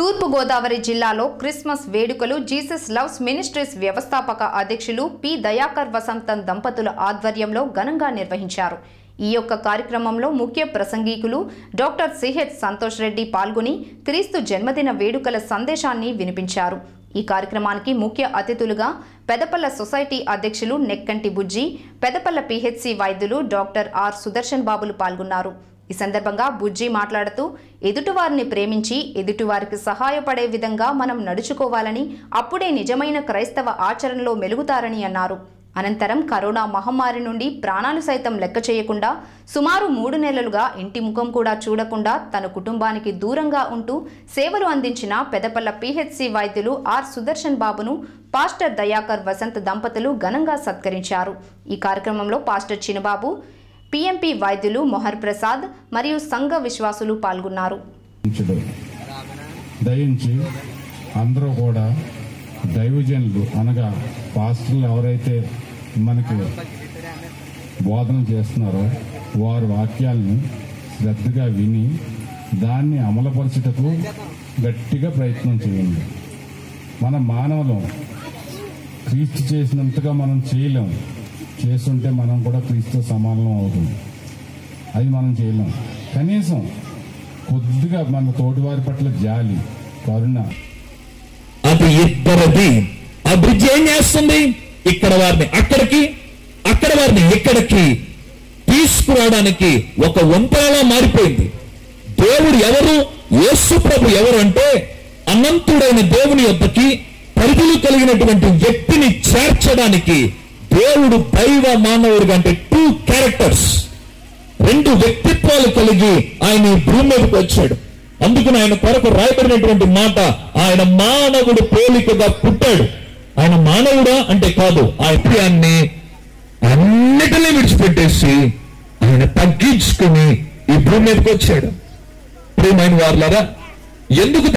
తూర్పుగోదావరి జిల్లాలో క్రిస్మస్ వేడుకలు Jesus loves ministries వ్యవస్థాపక అధ్యక్షులు పి దయాకర్ వసంతన్ దంపతుల ఆధ్వర్యంలో ఘనంగా నిర్వహించారు ఈ యొక్క కార్యక్రమంలో ముఖ్య ప్రసంగికులు డాక్టర్ సిహెచ్ సంతోష్ రెడ్డి పాల్గొని క్రీస్తు జన్మదిన వేడుకల సందేశాన్ని వినిపించారు ఈ కార్యక్రమానికి ముఖ్య అతిథులుగా పెదపల్ల సొసైటీ అధ్యక్షులు నెక్కంటి బుజ్జి పెదపల్ల పిహెచ్సి వైద్యులు డాక్టర్ ఆర్ సుదర్శన్ బాబులు పాల్గొన్నారు ఈ సందర్భంగా బుజ్జి మాట్లాడుతూ ఎదుటివారిని ప్రేమించి ఎదుటివారికి సహాయపడే విధంగా మనం నడుచుకోవాలని అప్పుడే నిజమైన క్రైస్తవ ఆచరణలో మెలుగుతారని అన్నారు అనంతరం కరోనా మహమ్మారి నుండి ప్రాణాలు సైతం లెక్క చేయకుండా సుమారు మూడు నెలలుగా ఇంటి ముఖం కూడా చూడకుండా తన కుటుంబానికి దూరంగా ఉంటూ సేవలు అందించిన పెదపల్ల పిహెచ్సి వైద్యులు ఆర్ సుదర్శన్ బాబును పాస్టర్ దయాకర్ వసంత్ దంపతులు ఘనంగా సత్కరించారు ఈ కార్యక్రమంలో పాస్టర్ చినబాబు పిఎంపి వైద్యులు మొహర్ ప్రసాద్ మరియు సంఘ విశ్వాసులు పాల్గొన్నారు ఉంచుడు దయించి అందరూ కూడా దైవజనులు అనగా పాస్టర్లు ఎవరైతే మనకి బోధన చేస్తున్నారో వారి వాక్యాలను శ్రద్ధగా విని దాన్ని అమలుపరచుటకు గట్టిగా ప్రయత్నం చేయండి మన మానవులం క్రీస్తు చేసినంతగా మనం చేయలేం చేస్తుంటే మనం కూడా క్రీస్తు సమానం అవుతుంది అది మనం చేయలేం కనీసం కొద్దిగా మన తోటివారి పట్ల జాలి కరుణ అది ఇద్దరిది ఆ బ్రిడ్జ్ ఏం చేస్తుంది ఇక్కడ వారిని అక్కడికి అక్కడ వారిని ఇక్కడికి తీసుకురావడానికి ఒక వంతెనలా మారిపోయింది దేవుడు ఎవరు యేసు ప్రభు ఎవరు అంటే అనంతుడైన దేవుని యొద్దకి పరిధులు కలిగినటువంటి వ్యక్తిని చేర్చడానికి దేవుడు దైవ మానవుడిగా అంటే టూ క్యారెక్టర్స్ రెండు వ్యక్తిత్వాలు కలిగి ఆయన ఈ భూమి మీదకి వచ్చాడు అందుకని ఆయన కొరకు రాయబడినటువంటి మాట ఆయన మానవుడు పోలికగా పుట్టాడు ఆయన మానవుడా అంటే కాదు ఆ ప్రియాన్ని అన్నిటినీ విడిచిపెట్టేసి ఆయన తగ్గించుకుని ఈ భూమి మీదకి వచ్చాడు ప్రియమైన వారులారా ఎందుకు